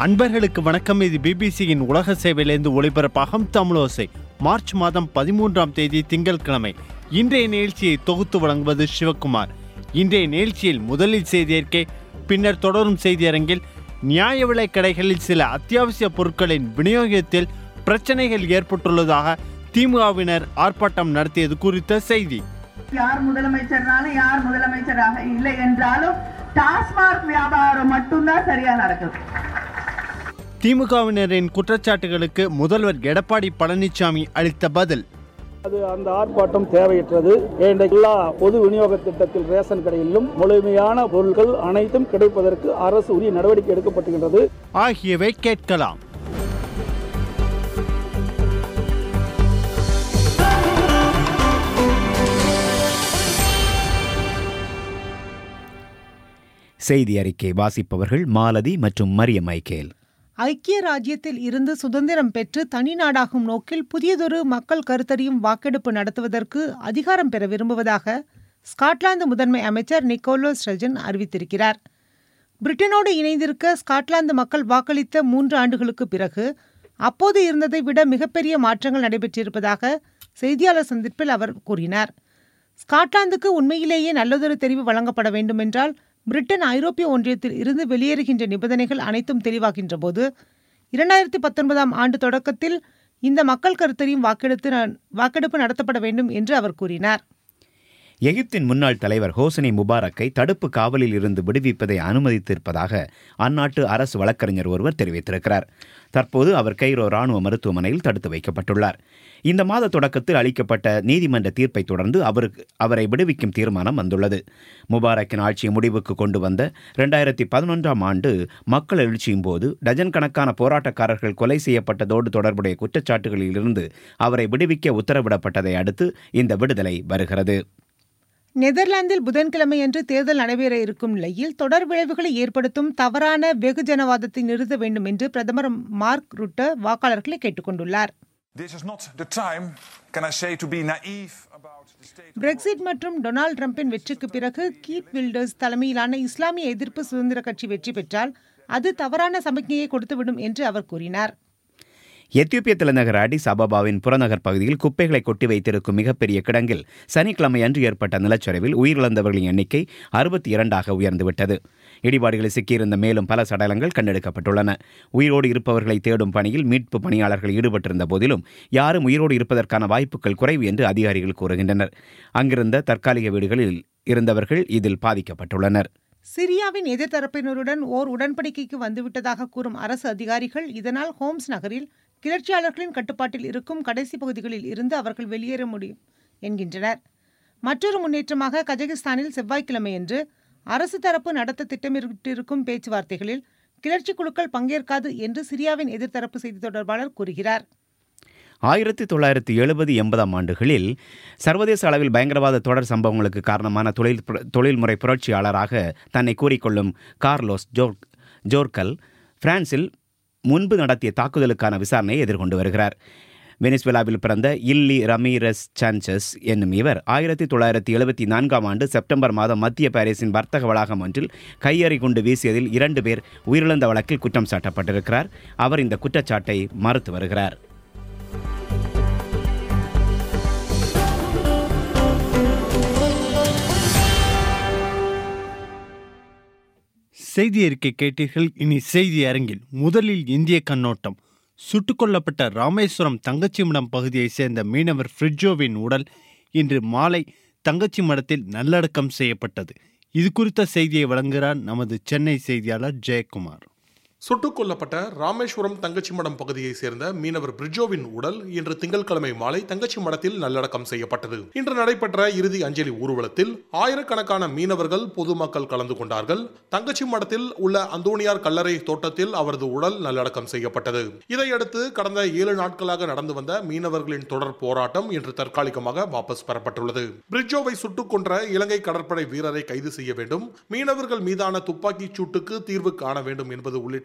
அன்பர்களுக்கு வணக்கம் இது பிபிசியின் உலக சேவையிலிருந்து ஒளிபரப்பாகும் தமிழோசை மார்ச் மாதம் பதிமூன்றாம் தேதி திங்கட்கிழமை இன்றைய நிகழ்ச்சியை தொகுத்து வழங்குவது சிவக்குமார் இன்றைய நிகழ்ச்சியில் முதலில் செய்தியறிக்கை பின்னர் தொடரும் செய்தியரங்கில் நியாய விலை கடைகளில் சில அத்தியாவசிய பொருட்களின் விநியோகத்தில் பிரச்சனைகள் ஏற்பட்டுள்ளதாக திமுகவினர் ஆர்ப்பாட்டம் நடத்தியது குறித்த செய்தி யார் முதலமைச்சர்னாலும் யார் முதலமைச்சராக இல்லை என்றாலும் டாஸ்மாக் வியாபாரம் மட்டும்தான் சரியா நடக்குது திமுகவினரின் குற்றச்சாட்டுகளுக்கு முதல்வர் எடப்பாடி பழனிசாமி அளித்த பதில் அது அந்த ஆர்ப்பாட்டம் தேவையற்றது இன்றைக்கு எல்லா பொது விநியோக திட்டத்தில் ரேஷன் கடையிலும் முழுமையான பொருட்கள் அனைத்தும் கிடைப்பதற்கு அரசு உரிய நடவடிக்கை எடுக்கப்பட்டுகின்றது ஆகியவை கேட்கலாம் செய்தி அறிக்கை வாசிப்பவர்கள் மாலதி மற்றும் மரியம் மைக்கேல் ஐக்கிய ராஜ்யத்தில் இருந்து சுதந்திரம் பெற்று தனி நாடாகும் நோக்கில் புதியதொரு மக்கள் கருத்தறியும் வாக்கெடுப்பு நடத்துவதற்கு அதிகாரம் பெற விரும்புவதாக ஸ்காட்லாந்து முதன்மை அமைச்சர் நிக்கோலோ ஸ்ரெஜன் அறிவித்திருக்கிறார் பிரிட்டனோடு இணைந்திருக்க ஸ்காட்லாந்து மக்கள் வாக்களித்த மூன்று ஆண்டுகளுக்கு பிறகு அப்போது இருந்ததை விட மிகப்பெரிய மாற்றங்கள் நடைபெற்றிருப்பதாக செய்தியாளர் சந்திப்பில் அவர் கூறினார் ஸ்காட்லாந்துக்கு உண்மையிலேயே நல்லதொரு தெரிவு வழங்கப்பட வேண்டுமென்றால் பிரிட்டன் ஐரோப்பிய ஒன்றியத்தில் இருந்து வெளியேறுகின்ற நிபந்தனைகள் அனைத்தும் தெளிவாகின்ற போது இரண்டாயிரத்தி பத்தொன்பதாம் ஆண்டு தொடக்கத்தில் இந்த மக்கள் கருத்தறியும் வாக்கெடுத்து வாக்கெடுப்பு நடத்தப்பட வேண்டும் என்று அவர் கூறினார் எகிப்தின் முன்னாள் தலைவர் ஹோசனி முபாரக்கை தடுப்பு காவலில் இருந்து விடுவிப்பதை அனுமதித்திருப்பதாக அந்நாட்டு அரசு வழக்கறிஞர் ஒருவர் தெரிவித்திருக்கிறார் தற்போது அவர் கைரோ ராணுவ மருத்துவமனையில் தடுத்து வைக்கப்பட்டுள்ளார் இந்த மாத தொடக்கத்தில் அளிக்கப்பட்ட நீதிமன்ற தீர்ப்பை தொடர்ந்து அவருக்கு அவரை விடுவிக்கும் தீர்மானம் வந்துள்ளது முபாரக்கின் ஆட்சியை முடிவுக்கு கொண்டு வந்த இரண்டாயிரத்தி பதினொன்றாம் ஆண்டு மக்கள் எழுச்சியின் போது டஜன் கணக்கான போராட்டக்காரர்கள் கொலை செய்யப்பட்டதோடு தொடர்புடைய குற்றச்சாட்டுகளில் இருந்து அவரை விடுவிக்க உத்தரவிடப்பட்டதை அடுத்து இந்த விடுதலை வருகிறது நெதர்லாந்தில் புதன்கிழமையன்று தேர்தல் நடைபெற இருக்கும் நிலையில் தொடர் விளைவுகளை ஏற்படுத்தும் தவறான வெகுஜனவாதத்தை நிறுத்த வேண்டும் என்று பிரதமர் மார்க் ருட்ட வாக்காளர்களை கேட்டுக்கொண்டுள்ளார் This is not the time, can I say, to be naive about the state. Brexit மற்றும் டொனால்டு டிரம்பின் வெற்றிக்கு பிறகு கீத் வில்டர்ஸ் தலைமையிலான இஸ்லாமிய எதிர்ப்பு சுதந்திர கட்சி வெற்றி பெற்றால் அது தவறான சமிக்ஞையை கொடுத்துவிடும் என்று அவர் கூறினார் எத்தியோப்பிய தலைநகர் அடிஸ் அபாபாவின் புறநகர் பகுதியில் குப்பைகளை கொட்டி வைத்திருக்கும் மிகப்பெரிய கிடங்கில் சனிக்கிழமை அன்று ஏற்பட்ட நிலச்சரிவில் உயிரிழந்தவர்களின் எண்ணிக்கை அறுபத்தி இரண்டாக உயர்ந்துவிட்டது இடிபாடுகளில் சிக்கியிருந்த மேலும் பல சடலங்கள் கண்டெடுக்கப்பட்டுள்ளன உயிரோடு இருப்பவர்களை தேடும் பணியில் மீட்பு பணியாளர்கள் ஈடுபட்டிருந்த போதிலும் யாரும் உயிரோடு இருப்பதற்கான வாய்ப்புகள் குறைவு என்று அதிகாரிகள் கூறுகின்றனர் அங்கிருந்த தற்காலிக வீடுகளில் இருந்தவர்கள் இதில் பாதிக்கப்பட்டுள்ளனர் சிரியாவின் எதிர்த்தரப்பினருடன் ஓர் உடன்படிக்கைக்கு வந்துவிட்டதாக கூறும் அரசு அதிகாரிகள் இதனால் ஹோம்ஸ் நகரில் கிளர்ச்சியாளர்களின் கட்டுப்பாட்டில் இருக்கும் கடைசி பகுதிகளில் இருந்து அவர்கள் வெளியேற முடியும் என்கின்றனர் மற்றொரு முன்னேற்றமாக கஜகிஸ்தானில் செவ்வாய்க்கிழமையன்று அரசு தரப்பு நடத்த திட்டமிட்டிருக்கும் பேச்சுவார்த்தைகளில் கிளர்ச்சி குழுக்கள் பங்கேற்காது என்று சிரியாவின் எதிர்த்தரப்பு செய்தி தொடர்பாளர் கூறுகிறார் ஆயிரத்தி தொள்ளாயிரத்தி எழுபது எண்பதாம் ஆண்டுகளில் சர்வதேச அளவில் பயங்கரவாத தொடர் சம்பவங்களுக்கு காரணமான தொழில் தொழில்முறை புரட்சியாளராக தன்னை கூறிக்கொள்ளும் கார்லோஸ் ஜோர் ஜோர்கல் பிரான்சில் முன்பு நடத்திய தாக்குதலுக்கான விசாரணையை எதிர்கொண்டு வருகிறார் வெனிசுவேலாவில் பிறந்த இல்லி ரமீரஸ் சான்சஸ் என்னும் இவர் ஆயிரத்தி தொள்ளாயிரத்தி எழுபத்தி நான்காம் ஆண்டு செப்டம்பர் மாதம் மத்திய பாரிஸின் வர்த்தக வளாகம் ஒன்றில் கையெறி குண்டு வீசியதில் இரண்டு பேர் உயிரிழந்த வழக்கில் குற்றம் சாட்டப்பட்டிருக்கிறார் அவர் இந்த குற்றச்சாட்டை மறுத்து வருகிறார் செய்தி அறிக்கை கேட்டீர்கள் இனி செய்தி அரங்கில் முதலில் இந்திய கண்ணோட்டம் சுட்டுக் கொல்லப்பட்ட ராமேஸ்வரம் தங்கச்சிமடம் பகுதியைச் சேர்ந்த மீனவர் ஃப்ரிட்ஜோவின் உடல் இன்று மாலை தங்கச்சி மடத்தில் நல்லடக்கம் செய்யப்பட்டது இது குறித்த செய்தியை வழங்குகிறார் நமது சென்னை செய்தியாளர் ஜெயக்குமார் சுட்டுக் கொல்லப்பட்ட ராமேஸ்வரம் தங்கச்சி மடம் பகுதியைச் சேர்ந்த மீனவர் பிரிட்ஜோவின் உடல் இன்று திங்கட்கிழமை மாலை தங்கச்சி மடத்தில் நல்லடக்கம் செய்யப்பட்டது இன்று நடைபெற்ற இறுதி அஞ்சலி ஊர்வலத்தில் ஆயிரக்கணக்கான மீனவர்கள் பொதுமக்கள் கலந்து கொண்டார்கள் தங்கச்சி மடத்தில் உள்ள அந்தோணியார் கல்லறை தோட்டத்தில் அவரது உடல் நல்லடக்கம் செய்யப்பட்டது இதையடுத்து கடந்த ஏழு நாட்களாக நடந்து வந்த மீனவர்களின் தொடர் போராட்டம் இன்று தற்காலிகமாக வாபஸ் பெறப்பட்டுள்ளது பிரிட்ஜோவை சுட்டுக் கொன்ற இலங்கை கடற்படை வீரரை கைது செய்ய வேண்டும் மீனவர்கள் மீதான துப்பாக்கிச் சூட்டுக்கு தீர்வு காண வேண்டும் என்பது உள்ளிட்ட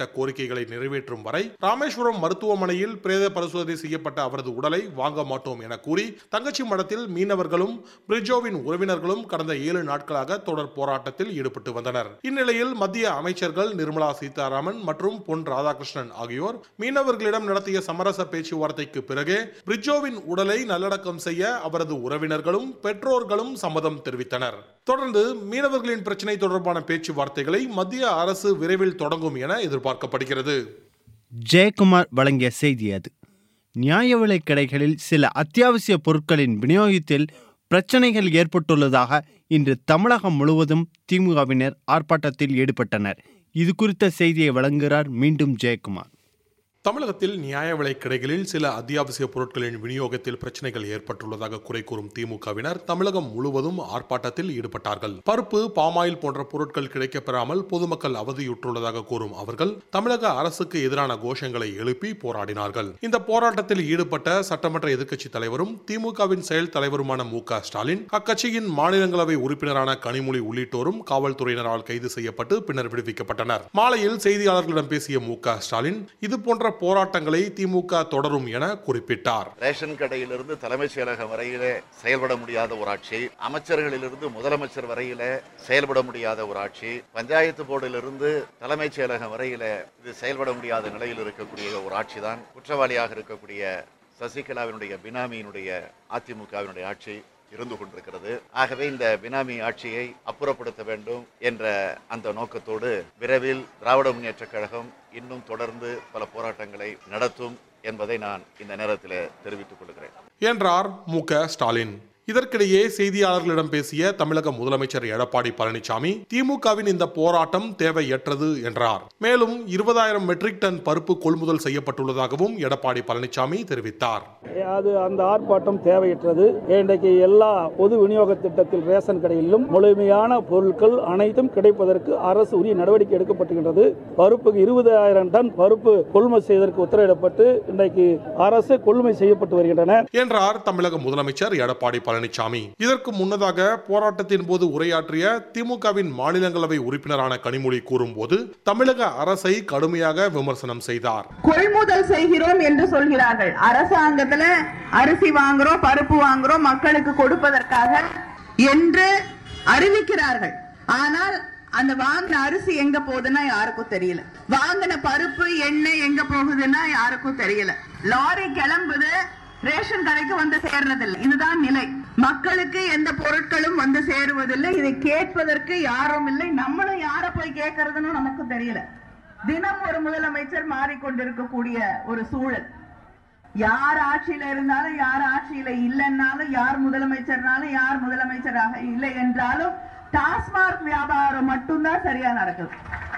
கோரிக்கைகளை நிறைவேற்றும் வரை ராமேஸ்வரம் மருத்துவமனையில் பிரேத பரிசோதனை செய்யப்பட்ட அவரது உடலை வாங்க மாட்டோம் என கூறி தங்கச்சி மடத்தில் மீனவர்களும் பிரிஜோவின் உறவினர்களும் கடந்த ஏழு நாட்களாக தொடர் போராட்டத்தில் ஈடுபட்டு வந்தனர் இந்நிலையில் மத்திய அமைச்சர்கள் நிர்மலா சீதாராமன் மற்றும் பொன் ராதாகிருஷ்ணன் ஆகியோர் மீனவர்களிடம் நடத்திய சமரச பேச்சுவார்த்தைக்கு பிறகு பிரிஜோவின் உடலை நல்லடக்கம் செய்ய அவரது உறவினர்களும் பெற்றோர்களும் சம்மதம் தெரிவித்தனர் தொடர்ந்து மீனவர்களின் பிரச்சினை தொடர்பான பேச்சுவார்த்தைகளை மத்திய அரசு விரைவில் தொடங்கும் என எதிர்பார்க்கப்படுகிறது ஜெயக்குமார் வழங்கிய செய்தி அது நியாய விலைக் கடைகளில் சில அத்தியாவசிய பொருட்களின் விநியோகத்தில் பிரச்சனைகள் ஏற்பட்டுள்ளதாக இன்று தமிழகம் முழுவதும் திமுகவினர் ஆர்ப்பாட்டத்தில் ஈடுபட்டனர் இது குறித்த செய்தியை வழங்குகிறார் மீண்டும் ஜெயக்குமார் தமிழகத்தில் நியாய விலைக் கடைகளில் சில அத்தியாவசிய பொருட்களின் விநியோகத்தில் பிரச்சனைகள் ஏற்பட்டுள்ளதாக குறை கூறும் திமுகவினர் தமிழகம் முழுவதும் ஆர்ப்பாட்டத்தில் ஈடுபட்டார்கள் பருப்பு பாமாயில் போன்ற பொருட்கள் கிடைக்கப்பெறாமல் பொதுமக்கள் அவதியுற்றுள்ளதாக கூறும் அவர்கள் தமிழக அரசுக்கு எதிரான கோஷங்களை எழுப்பி போராடினார்கள் இந்த போராட்டத்தில் ஈடுபட்ட சட்டமன்ற எதிர்க்கட்சித் தலைவரும் திமுகவின் செயல் தலைவருமான மு க ஸ்டாலின் அக்கட்சியின் மாநிலங்களவை உறுப்பினரான கனிமொழி உள்ளிட்டோரும் காவல்துறையினரால் கைது செய்யப்பட்டு பின்னர் விடுவிக்கப்பட்டனர் மாலையில் செய்தியாளர்களிடம் பேசிய மு க ஸ்டாலின் இது போன்ற போராட்டங்களை திமுக தொடரும் என குறிப்பிட்டார் ரேஷன் கடையிலிருந்து தலைமைச் செயலகம் வரையிலே செயல்பட முடியாத ஒரு ஆட்சி அமைச்சர்களிலிருந்து முதலமைச்சர் வரையிலே செயல்பட முடியாத ஒரு ஆட்சி பஞ்சாயத்து போர்டிலிருந்து தலைமைச் செயலகம் வரையிலே இது செயல்பட முடியாத நிலையில் இருக்கக்கூடிய ஒரு ஆட்சி தான் குற்றவாளியாக இருக்கக்கூடிய சசிகலாவினுடைய பினாமியினுடைய அதிமுகவினுடைய ஆட்சி இருந்து கொண்டிருக்கிறது ஆகவே இந்த பினாமி ஆட்சியை அப்புறப்படுத்த வேண்டும் என்ற அந்த நோக்கத்தோடு விரைவில் திராவிட முன்னேற்றக் கழகம் இன்னும் தொடர்ந்து பல போராட்டங்களை நடத்தும் என்பதை நான் இந்த நேரத்தில் தெரிவித்துக் கொள்கிறேன் என்றார் மு க ஸ்டாலின் இதற்கிடையே செய்தியாளர்களிடம் பேசிய தமிழக முதலமைச்சர் எடப்பாடி பழனிசாமி திமுகவின் இந்த போராட்டம் தேவையற்றது என்றார் மேலும் இருபதாயிரம் மெட்ரிக் டன் பருப்பு கொள்முதல் செய்யப்பட்டுள்ளதாகவும் எடப்பாடி பழனிசாமி தெரிவித்தார் அது அந்த ஆர்ப்பாட்டம் தேவையற்றது இன்றைக்கு எல்லா பொது விநியோக திட்டத்தில் ரேஷன் கடையிலும் முழுமையான பொருட்கள் அனைத்தும் கிடைப்பதற்கு அரசு உரிய நடவடிக்கை எடுக்கப்பட்டுகின்றது பருப்புக்கு இருபதாயிரம் டன் பருப்பு கொள்முதல் செய்வதற்கு உத்தரவிடப்பட்டு இன்றைக்கு அரசு கொள்முதல் செய்யப்பட்டு வருகின்றன என்றார் தமிழக முதலமைச்சர் எடப்பாடி பழனிசாமி இதற்கு முன்னதாக போராட்டத்தின் போது உரையாற்றிய திமுகவின் மாநிலங்களவை உறுப்பினரான கனிமொழி கூறும்போது தமிழக அரசை கடுமையாக விமர்சனம் செய்தார் கொள்முதல் செய்கிறோம் என்று சொல்கிறார்கள் அரசாங்கத்துல அரிசி வாங்குறோம் பருப்பு வாங்குறோம் மக்களுக்கு கொடுப்பதற்காக என்று அறிவிக்கிறார்கள் ஆனால் அந்த வாங்கின அரிசி எங்க போகுதுன்னா யாருக்கும் தெரியல வாங்கின பருப்பு எண்ணெய் எங்க போகுதுன்னா யாருக்கும் தெரியல லாரி கிளம்புது ரேஷன் கடைக்கு வந்து சேர்றதில்லை இதுதான் நிலை மக்களுக்கு எந்த பொருட்களும் வந்து சேருவதில்லை இதை கேட்பதற்கு யாரும் இல்லை நம்மளும் யார போய் கேட்கறதுன்னு நமக்கு தெரியல தினம் ஒரு முதலமைச்சர் மாறிக்கொண்டிருக்கக்கூடிய ஒரு சூழல் யார் ஆட்சியில இருந்தாலும் யார் ஆட்சியில இல்லைன்னாலும் யார் முதலமைச்சர்னாலும் யார் முதலமைச்சராக இல்லை என்றாலும் டாஸ்மாக் வியாபாரம் மட்டும்தான் சரியா நடக்குது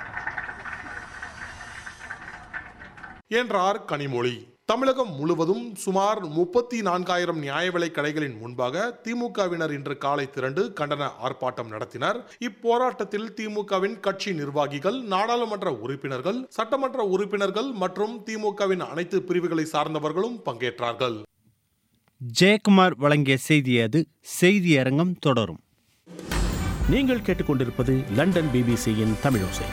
என்றார் கனிமொழி தமிழகம் முழுவதும் சுமார் முப்பத்தி நான்காயிரம் நியாய விலைக் கடைகளின் முன்பாக திமுகவினர் இன்று காலை திரண்டு கண்டன ஆர்ப்பாட்டம் நடத்தினர் இப்போராட்டத்தில் திமுகவின் கட்சி நிர்வாகிகள் நாடாளுமன்ற உறுப்பினர்கள் சட்டமன்ற உறுப்பினர்கள் மற்றும் திமுகவின் அனைத்து பிரிவுகளை சார்ந்தவர்களும் பங்கேற்றார்கள் ஜெயக்குமார் வழங்கிய செய்தி அது செய்தி அரங்கம் தொடரும் நீங்கள் கேட்டுக்கொண்டிருப்பது லண்டன் பிபிசியின் தமிழோசை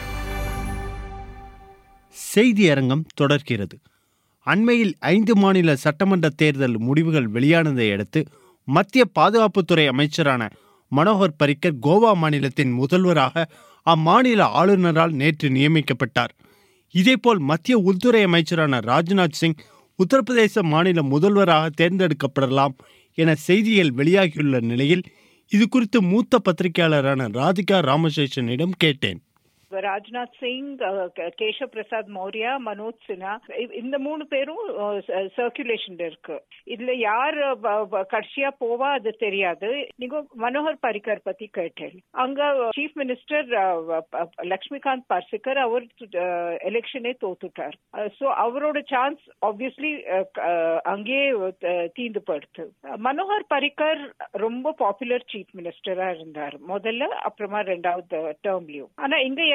செய்தி அரங்கம் தொடர்கிறது அண்மையில் ஐந்து மாநில சட்டமன்ற தேர்தல் முடிவுகள் வெளியானதை அடுத்து மத்திய பாதுகாப்புத்துறை அமைச்சரான மனோகர் பரிக்கர் கோவா மாநிலத்தின் முதல்வராக அம்மாநில ஆளுநரால் நேற்று நியமிக்கப்பட்டார் இதேபோல் மத்திய உள்துறை அமைச்சரான ராஜ்நாத் சிங் உத்தரப்பிரதேச மாநில முதல்வராக தேர்ந்தெடுக்கப்படலாம் என செய்திகள் வெளியாகியுள்ள நிலையில் இது குறித்து மூத்த பத்திரிகையாளரான ராதிகா ராமசேஷனிடம் கேட்டேன் ராஜ்நாத் சிங் கேஷவ் பிரசாத் மௌரியா மனோஜ் சின்ஹா இந்த மூணு பேரும் சர்க்குலேஷன் இருக்கு இதுல யார் கடைசியா போவா அது தெரியாது நீங்க மனோகர் பரிக்கர் பத்தி கேட்டேன் அங்க சீஃப் மினிஸ்டர் லக்ஷ்மிகாந்த் பார்சிகர் அவர் எலெக்ஷனே தோத்துட்டார் சோ அவரோட சான்ஸ் ஆப்வியஸ்லி அங்கேயே தீந்து படுத்து மனோகர் பரிக்கர் ரொம்ப பாப்புலர் சீஃப் மினிஸ்டரா இருந்தார் முதல்ல அப்புறமா ரெண்டாவது டேர்ம்லயும் ஆனா இங்க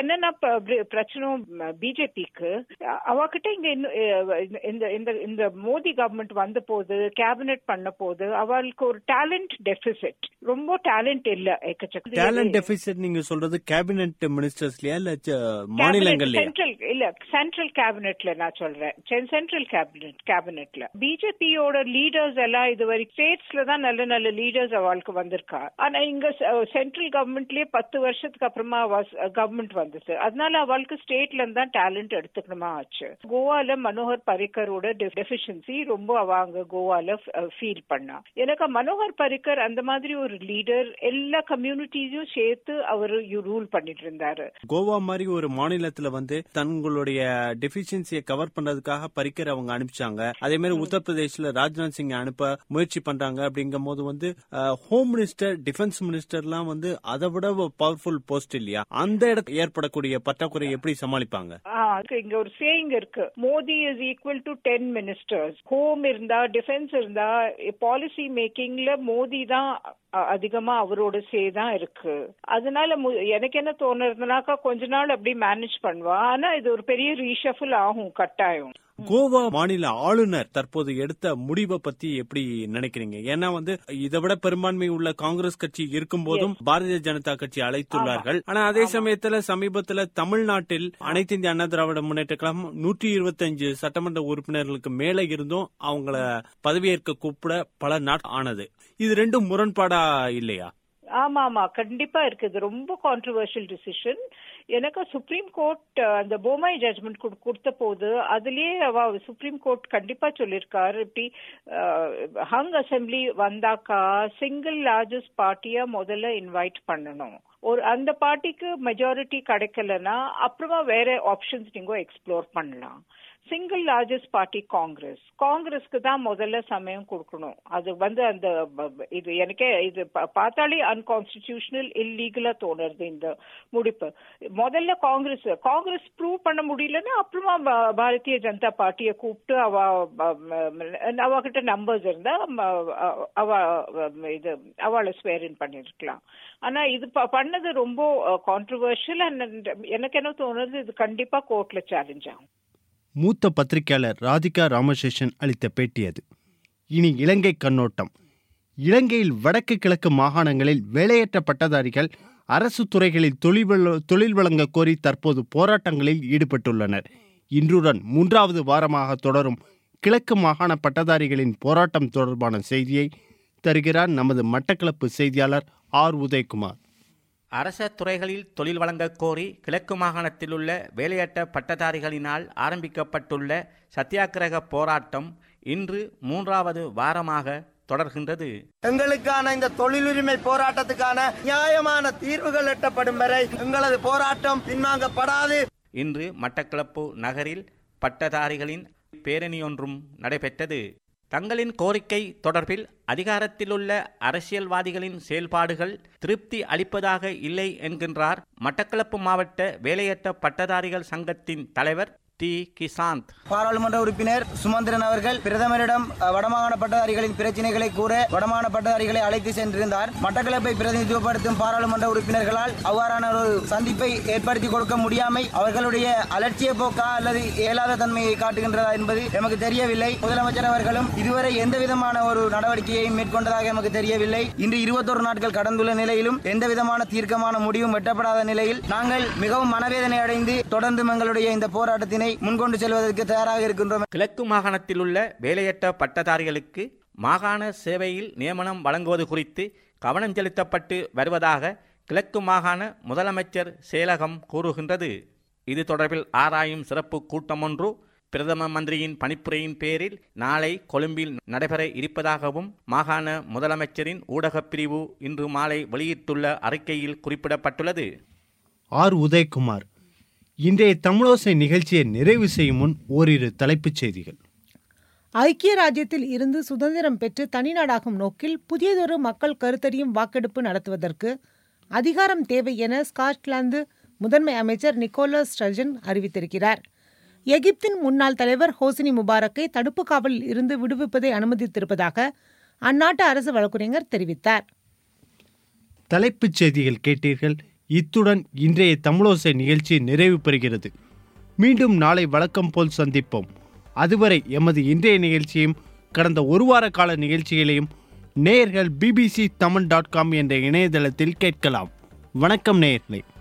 என்னன்னா ப- பிர- பிரச்சனை பிஜேபிக்கு அவகிட்ட இங்க இன்னும், அஹ், இந்த இந்த இந்த மோடி கவர்மெண்ட் வந்த போது கேபினெட் பண்ண போது அவளுக்கு ஒரு டேலண்ட் டெபிசிட் ரொம்ப டேலண்ட் இல்ல எக்கச்சக்க டேலண்ட் டெபிசிட் நீங்க சொல்றது கேபினெட் மினிஸ்டர்ஸ்லயா இல்ல ச- மாநிலங்கள்லயா சென்ட்ரல் இல்ல சென்ட்ரல் கேபினெட்ல நான் சொல்றேன் சென்ட்ரல் கேபினெட் கேபினெட்ல பிஜேபியோட லீடர்ஸ் எல்லாம் இது வரைக்கும் ஸ்டேட்ஸ்ல தான் நல்ல நல்ல லீடர்ஸ் அவளுக்கு வந்திருக்கா ஆனா இங்க சென்ட்ரல் கவர்மெண்ட்லயே பத்து வருஷத்துக்கு அப்புறமா கவர்மெண்ட் வந்தது அதனால அவளுக்கு ஸ்டேட்ல இருந்து தான் டேலண்ட் எடுத்துக்கணுமா ஆச்சு கோவால மனோகர் பரிக்கரோட டெஃபிஷியன்சி ரொம்ப அவ அங்க கோவால ஃபீல் பண்ணா எனக்கு மனோகர் பரிக்கர் அந்த மாதிரி ஒரு லீடர் எல்லா கம்யூனிட்டிஸையும் சேர்த்து அவர் ரூல் பண்ணிட்டு இருந்தாரு கோவா மாதிரி ஒரு மாநிலத்துல வந்து தங்களுடைய டெபிஷியன்சியை கவர் பண்றதுக்காக பரிக்கர் அவங்க அனுப்பிச்சாங்க அதே மாதிரி உத்தரப்பிரதேஷ்ல ராஜ்நாத் சிங் அனுப்ப முயற்சி பண்றாங்க அப்படிங்கும் போது வந்து ஹோம் மினிஸ்டர் டிஃபென்ஸ் மினிஸ்டர்லாம் வந்து அதை விட பவர்ஃபுல் போஸ்ட் இல்லையா அந்த இடத்துல ஏற்படக்கூடிய பற்றாக்குறை எப்படி சமாளிப்பாங்க ஆ, அதுக்கு இங்க ஒரு சேயிங் இருக்கு Modi is equal to ten ministers home இருந்தா டிஃபென்ஸ் இருந்தா பாலிசி மேக்கிங்ல மோடி தான் அ- அதிகமா அவரோட சே தான் இருக்கு அதனால மு- எனக்கு என்ன தோணுறதுனாக்கா கொஞ்ச நாள் அப்படி மேனேஜ் பண்ணுவா ஆனா இது ஒரு பெரிய ரீஷஃபில் ஆகும் கட்டாயம் கோவா மாநில ஆளுநர் தற்போது எடுத்த முடிவை பத்தி எப்படி நினைக்கிறீங்க ஏன்னா வந்து இதை விட பெரும்பான்மை உள்ள காங்கிரஸ் கட்சி இருக்கும் போதும் பாரதிய ஜனதா கட்சி அழைத்துள்ளார்கள் ஆனா அதே சமயத்துல சமீபத்துல தமிழ்நாட்டில் அனைத்து இந்திய அண்ணா திராவிட முன்னேற்ற கழகம் நூற்றி இருபத்தஞ்சு சட்டமன்ற உறுப்பினர்களுக்கு மேல இருந்தும் அவங்கள பதவியேற்க கூப்பிட பல நாட் ஆனது இது ரெண்டும் முரண்பாடா இல்லையா ஆமா ஆமா கண்டிப்பா இருக்குது ரொம்ப கான்ட்ரவர்ஷியல் டிசிஷன் எனக்கு சுப்ரீம் கோர்ட் அந்த போமாய் ஜட்மெண்ட் கொடுத்த போது அதுலயே அவ சுப்ரீம் கோர்ட் கண்டிப்பா சொல்லியிருக்காரு இப்படி ஹங் அசெம்பிளி வந்தாக்கா சிங்கிள் லார்ஜஸ்ட் பார்ட்டியா முதல்ல இன்வைட் பண்ணணும் ஒரு அந்த பார்ட்டிக்கு மெஜாரிட்டி கிடைக்கலன்னா அப்புறமா வேற ஆப்ஷன்ஸ் நீங்க எக்ஸ்ப்ளோர் பண்ணலாம் சிங்கிள் லார்ஜஸ்ட் பார்ட்டி காங்கிரஸ் காங்கிரஸ்க்கு தான் முதல்ல சமயம் கொடுக்கணும் அது வந்து அந்த ப- ப- இது எனக்கே இது பா- பார்த்தாலே அன்கான்ஸ்டிடியூஷனல் இல்லீகலா தோணுறது இந்த முடிப்பு முதல்ல காங்கிரஸ் காங்கிரஸ் ப்ரூவ் பண்ண முடியலன்னா அப்புறமா பா- பாரதிய ஜனதா பார்ட்டியை கூப்பிட்டு அவ ப- ம- அவகிட்ட நம்பர்ஸ் இருந்தா ம- அவ ம- இது அவளை ஸ்வேரின் பண்ணிருக்கலாம் ஆனா இது ப- பண்ணது ரொம்ப கான்ட்ரவர்ஷியல் அண்ட் எனக்கு என்ன தோணுது இது கண்டிப்பா கோர்ட்ல சேலஞ்ச் ஆகும் மூத்த பத்திரிகையாளர் ராதிகா ராமசேஷன் அளித்த பேட்டி அது இனி இலங்கை கண்ணோட்டம் இலங்கையில் வடக்கு கிழக்கு மாகாணங்களில் வேலையற்ற பட்டதாரிகள் அரசு துறைகளில் தொழில் வழ- தொழில் வழங்க கோரி தற்போது போராட்டங்களில் ஈடுபட்டுள்ளனர் இன்றுடன் மூன்றாவது வாரமாக தொடரும் கிழக்கு மாகாண பட்டதாரிகளின் போராட்டம் தொடர்பான செய்தியை தருகிறார் நமது மட்டக்களப்பு செய்தியாளர் ஆர் உதயகுமார் அரச துறைகளில் தொழில் வழங்கக் கோரி கிழக்கு மாகாணத்தில் உள்ள வேலையற்ற பட்டதாரிகளினால் ஆரம்பிக்கப்பட்டுள்ள சத்தியாகிரக போராட்டம் இன்று மூன்றாவது வாரமாக தொடர்கின்றது எங்களுக்கான இந்த தொழிலுரிமை போராட்டத்துக்கான நியாயமான தீர்வுகள் எட்டப்படும் வரை எங்களது போராட்டம் பின்வாங்கப்படாது இன்று மட்டக்களப்பு நகரில் பட்டதாரிகளின் பேரணியொன்றும் நடைபெற்றது தங்களின் கோரிக்கை தொடர்பில் அதிகாரத்திலுள்ள அரசியல்வாதிகளின் செயல்பாடுகள் திருப்தி அளிப்பதாக இல்லை என்கின்றார் மட்டக்களப்பு மாவட்ட வேலையற்ற பட்டதாரிகள் சங்கத்தின் தலைவர் டி கிசாந்த் பாராளுமன்ற உறுப்பினர் சுமந்திரன் அவர்கள் பிரதமரிடம் அஹ், வடமாகாண பட்டதாரிகளின் பிரச்சினைகளை கூற வடமாகாண பட்டதாரிகளை அழைத்து சென்றிருந்தார் மட்டக்களப்பை பிரதிநிதித்துவப்படுத்தும் பாராளுமன்ற உறுப்பினர்களால் அவ்வாறான ஒரு சந்திப்பை ஏற்படுத்தி கொடுக்க முடியாமை அவர்களுடைய அலட்சிய போக்கா அல்லது இயலாத தன்மையை காட்டுகின்றதா என்பது எமக்கு தெரியவில்லை முதலமைச்சர் அவர்களும் இதுவரை எந்த விதமான ஒரு நடவடிக்கையையும் மேற்கொண்டதாக எமக்கு தெரியவில்லை இன்று இருபத்தொரு நாட்கள் கடந்துள்ள நிலையிலும் எந்த விதமான தீர்க்கமான முடிவும் எட்டப்படாத நிலையில் நாங்கள் மிகவும் மனவேதனை அடைந்து தொடர்ந்தும் எங்களுடைய இந்த போராட்டத்தினை முன்கொண்டு செல்வதற்கு தயாராக இருக்கின்றோம் கிழக்கு மாகாணத்தில் உள்ள வேலையற்ற பட்டதாரிகளுக்கு மாகாண சேவையில் நியமனம் வழங்குவது குறித்து கவனம் செலுத்தப்பட்டு வருவதாக கிழக்கு மாகாண முதலமைச்சர் செயலகம் கூறுகின்றது இது தொடர்பில் ஆராயும் சிறப்பு கூட்டம் ஒன்று பிரதம மந்திரியின் பணிப்புரையின் பேரில் நாளை கொழும்பில் நடைபெற இருப்பதாகவும் மாகாண முதலமைச்சரின் ஊடகப் பிரிவு இன்று மாலை வெளியிட்டுள்ள அறிக்கையில் குறிப்பிடப்பட்டுள்ளது ஆர் உதயகுமார் இன்றைய தமிழோசை நிகழ்ச்சியை நிறைவு செய்யும் முன் ஓரிரு தலைப்புச் செய்திகள் ஐக்கிய ராஜ்யத்தில் இருந்து சுதந்திரம் பெற்று தனிநாடாகும் நோக்கில் புதியதொரு மக்கள் கருத்தறியும் வாக்கெடுப்பு நடத்துவதற்கு அதிகாரம் தேவை என ஸ்காட்லாந்து முதன்மை அமைச்சர் நிக்கோலஸ் ஸ்டர்ஜன் அறிவித்திருக்கிறார் எகிப்தின் முன்னாள் தலைவர் ஹோசினி முபாரக்கை தடுப்பு காவலில் இருந்து விடுவிப்பதை அனுமதித்திருப்பதாக அந்நாட்டு அரசு வழக்குரைஞர் தெரிவித்தார் தலைப்புச் செய்திகள் கேட்டீர்கள் இத்துடன் இன்றைய தமிழோசை நிகழ்ச்சி நிறைவு பெறுகிறது மீண்டும் நாளை வழக்கம் போல் சந்திப்போம் அதுவரை எமது இன்றைய நிகழ்ச்சியையும் கடந்த ஒரு வார கால நிகழ்ச்சிகளையும் நேயர்கள் பிபிசி தமிழ் டாட் காம் என்ற இணையதளத்தில் கேட்கலாம் வணக்கம் நேயர்களே